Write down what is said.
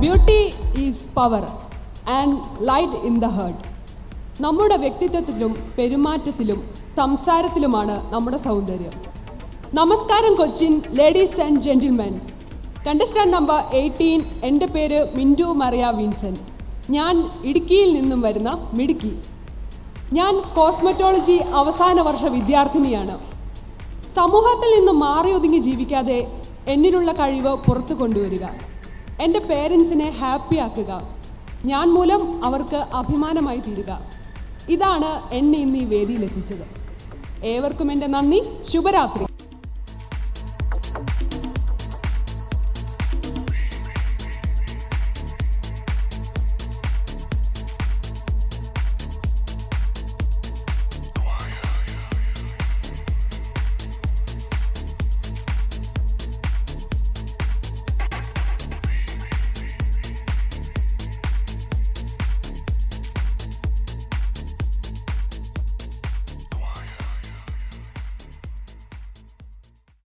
beauty is power and light in the heart നമ്മുടെ വ്യക്തിത്വത്തിലും പെരുമാറ്റത്തിലും സംസാരത്തിലുമാണ് നമ്മുടെ സൗന്ദര്യം നമസ്കാരം Cochin ladies and gentlemen contestant number eighteen എൻ്റെ പേര് മിൻറ്റു മറിയ വിൻസെന്റ് ഞാൻ ഇടുക്കിയിൽ നിന്നും വരുന്ന മിടുക്കി ഞാൻ കോസ്മെറ്റോളജി അവസാന വർഷ വിദ്യാർത്ഥിനിയാണ് സമൂഹത്തിൽ നിന്ന് മാറി ഒതുങ്ങി ജീവിക്കാതെ എന്നിലുള്ള കഴിവ് പുറത്തു കൊണ്ടുവരിക എൻ്റെ പേരൻസിനെ ഹാപ്പിയാക്കുക ഞാൻ മൂലം അവർക്ക് അഭിമാനമായി തീരുക ഇതാണ് എന്നെ ഇന്ന് ഈ വേദിയിലെത്തിച്ചത് ഏവർക്കും എൻ്റെ നന്ദി ശുഭരാത്രി